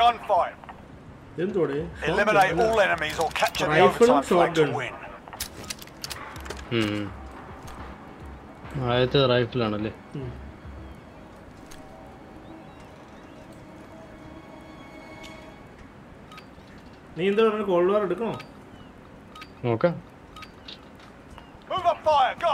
gunfight. എന്തോടെ Eliminate all enemies or capture the Rifle or overtime flag to shotgun? win. ഉം. ആദ്യത്തെ റൈഫിലാണല്ലേ നീ എന്താ പറഞ്ഞു കോൾഡ് വാർ എടുക്കണോ നോക്കാം Move up fire, go!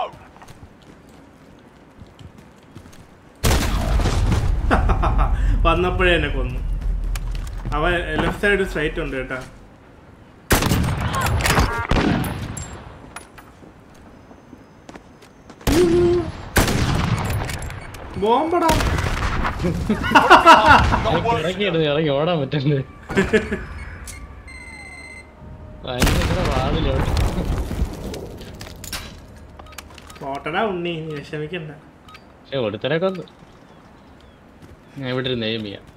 വന്നപ്പോഴേ എന്നെ കൊന്നു അവൻ ലെഫ്റ്റ് സൈഡ് സ്ട്രൈറ്റ് ഉണ്ട് കേട്ടാ ബോംബടാ Got work to do. ഇറങ്ങിയിടുന്നു ഇറങ്ങി ഓടാൻ പറ്റണ്ടേ ഭയങ്കര വാതിലോട്ട് ഓട്ടടാ ഉണ്ണി നീ വിഷമിക്കണ്ട പക്ഷെ ഒരുത്തനെ കൊന്നു ഞാൻ ഇവിടെ ഒരു നെയ്മ് ചെയ്യാം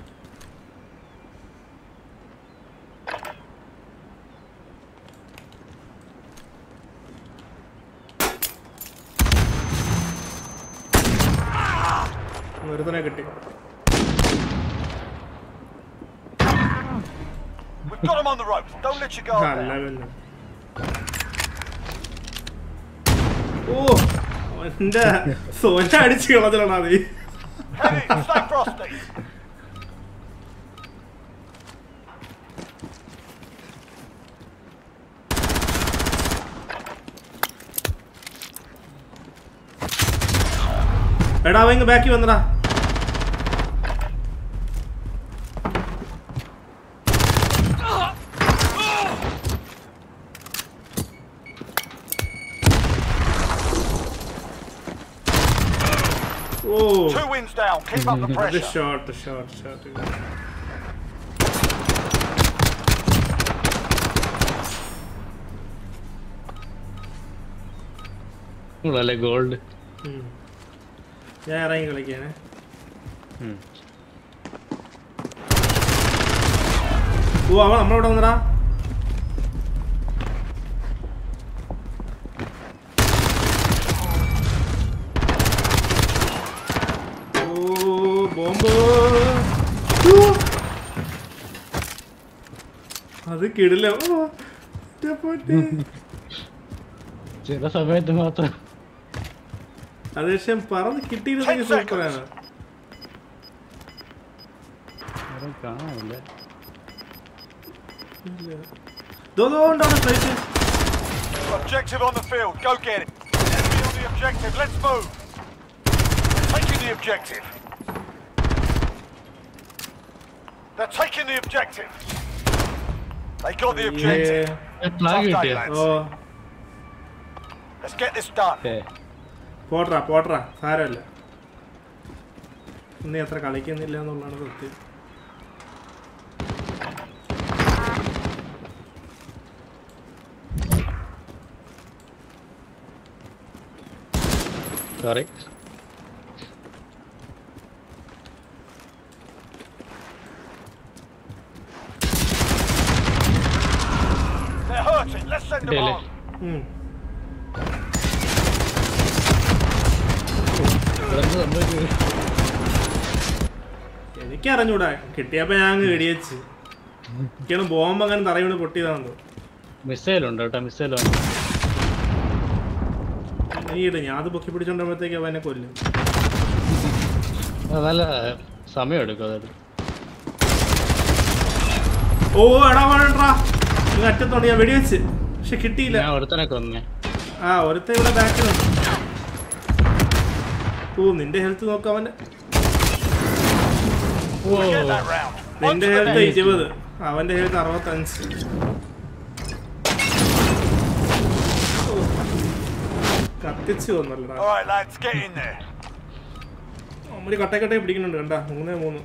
ഒരുത്തനെ കിട്ടി We've got him on the ropes. Don't let you go അല്ല there. പിന്നെ ഓ അവന്റെ സോന അടിച്ച് കളഞ്ഞാണ് നീ Heavy, stay frosty. എടാ അവൻ ബാക്കി വന്നടാ ഓ Two wins down. Keep up the അത് pressure. ഷോട്ട് ഷോട്ട് ഷോട്ട് അല്ലേ ഗോൾഡ് ഞാൻ ഇറങ്ങി കളിക്കാനേ ഓ അവൻ നമ്മളിവിടെ വന്നടാ ഓ ബോംബ് ഓ. അത് കിടില്ല ഓ എൻ്റെ പൊന്നേ. ചില സമയത്ത് മാത്രം അത് പക്ഷെ പറന്ന് കിട്ടിയിരുന്നെങ്കിൽ Ten seconds. സൂപ്പറാണ് ആരും കാണാനില്ല ദോ ദോ ഉണ്ടാവും straight Objective on the field. Go get it. Enemy on the objective. Let's move. Taking the objective. They're taking the objective. They got the objective. Flag Tough day, കിട്ടിയ lads. ഓ Let's get this done. പോട്രാ പോട്രാ സാരമല്ല ഇന്ന് അത്ര കളിക്കുന്നില്ല എന്നുള്ളതാണ് സത്യം sorry They're hurting. Let's send them Really? home. ഉം. എനിക്കറിഞ്ഞൂടാ കിട്ടിയപ്പോ ഞാൻ അങ്ങ് വെടിവെച്ച് എനിക്കാണ് ബോംബ് അങ്ങനെ തറയോട് പൊട്ടിയതാണെന്ന് മിസൈൽ ഉണ്ട് കേട്ടോ മിസൈൽ ഉണ്ട് നീട് ഞാൻ അത് പൊക്കി പിടിച്ചോണ്ടുമ്പോഴത്തേക്ക് അവ എന്നെ കൊല്ലും അത് നല്ല സമയം എടുക്കും അതായത് ഓ എടാ വേണ്ടാ നീ അറ്റത്തോണ്ട് ഞാൻ വെടിവെച്ച് പക്ഷെ കിട്ടിയില്ല ഞാൻ ഒരുത്തനെ കൊന്നേ ആ ഒരുത്ത ഇവിടെ ബാക്കിലുണ്ട് ഓ നിന്റെ ഹെൽത്ത് നോക്കാം അവന്റെ ഓ Get that round. On നിന്റെ to the ഹെൽത്ത് next. ഇരുപത് അവന്റെ ഹെൽത്ത് അറുപത്തഞ്ച് ഓ. കത്തിച്ചു വന്നല്ലടാ All right, lads, get in there. നമ്മള് കട്ടക്കട്ടെ പിടിക്കുന്നുണ്ട് കണ്ടാ മൂന്നേ മൂന്ന്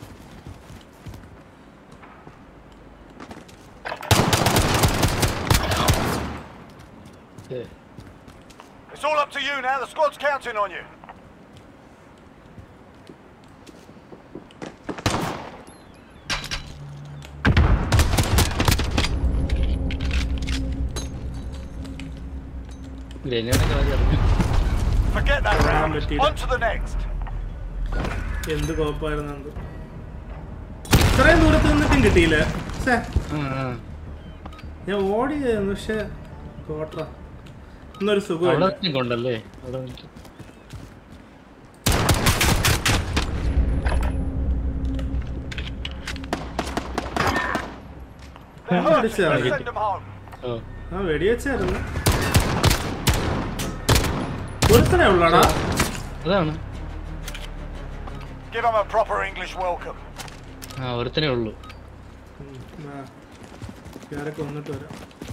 ഏ, It's all up to you now. The squad's counting on you. Grenade കളി ഇറങ്ങി. Forget that Round round. it, On to the next. എന്ത് കോപ്പായിരുന്നു എന്ത് ഇത്രയും ദൂരത്ത് നിന്നിട്ടും കിട്ടിയില്ല പക്ഷേ ആ, ആ. ഞാൻ ഓടിയായിരുന്നു പക്ഷെ കോട്ടറ ഇന്നൊരു അവിടെ സുഖമില്ല നിൽക്കും ഉണ്ടല്ലേ അവിടെ നിൽക്കും. They're What hurting. is that? Let's send them home. ഓ ആ വെടിവെച്ചായിരുന്നു ഒരുത്തനെ ഉള്ളടാ അതാണ് Give them a proper English welcome. ആ ഒരുത്തനേ ഉള്ളൂ ഞാനൊക്കെ വന്നിട്ട് വരാം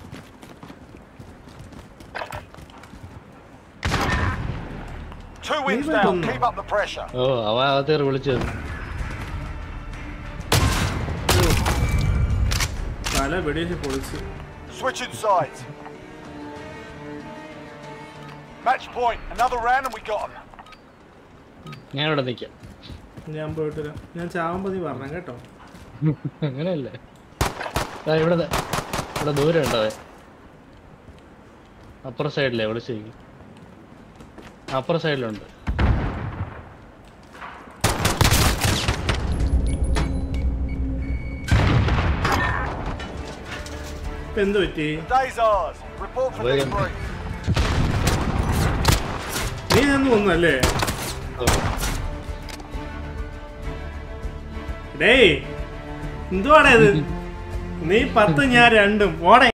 Two wins Leave it down. on. Keep up the pressure. ഓ അവ അകത്തേറി വിളിച്ചത് തല വെടിവെച്ച് പൊളിച്ച് Switching sides. Match point. Another round and we got them. ഞാൻ ഇവിടെ നിൽക്കാം ഞാൻ പോയിട്ട് വരാം ഞാൻ ചാവുമ്പോ നീ പറഞ്ഞ കേട്ടോ അങ്ങനെയല്ലേ ദാ ഇവിടെ ദാ. ഇവിടെ ദൂരം ഉണ്ടോ അപ്പുറ സൈഡിലേ വിളിച്ചിരിക്കും അപ്പുറ സൈഡിലുണ്ട് ഇപ്പൊ എന്ത് പറ്റി Day's ours. Report for William. debrief. നീ നിന്ന് കൊന്നല്ലേ ഓ, ഡേയ് എന്തുവാടേ ഇത് നീ പത്ത് ഞാൻ രണ്ടും ഓടേ